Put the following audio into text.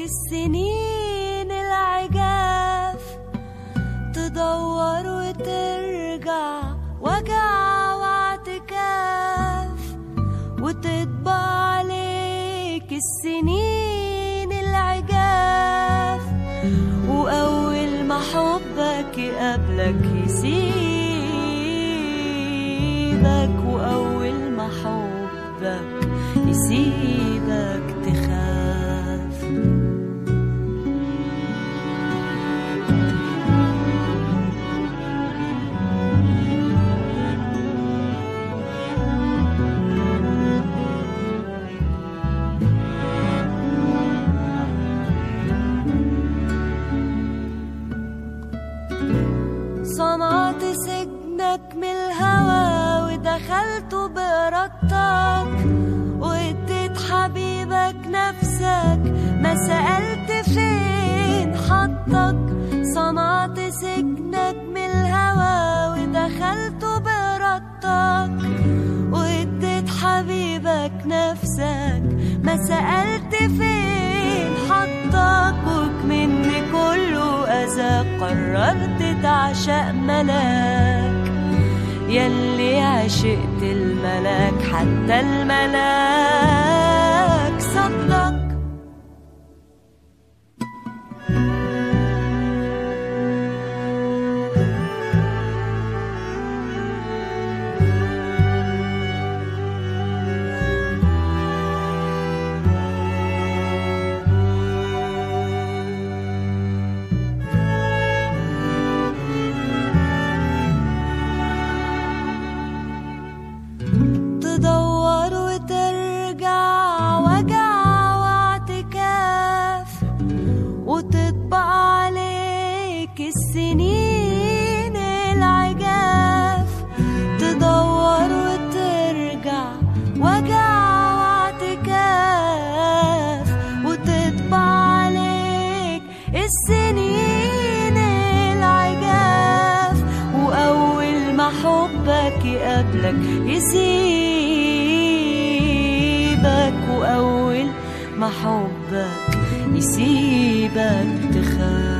السنين العجاف تدور وترجع وجع واعتكاف وتطبع عليك السنين العجاف وأول ما حبك يقابلك يسيبك وأول ما حبك يسيبك تخاف صنعت سجنك من الهوى ودخلت بإرادتك واديت حبيبك نفسك ما سألت فين حطك صنعت سجنك من الهوى ودخلت بإرادتك واديت حبيبك نفسك ما سألت فين حطك وكمن كله أذى قررت تعشق ملاك يلي عشقت الملاك حتى الملاك صدق تدور وترجع وجع واعتكاف وتطبع عليك السنين العجاف تدور وترجع وجع واعتكاف وتطبع عليك السنين العجاف وأول ما حبك يقابلك يسيبك وأول ما حبك يسيبك تخاف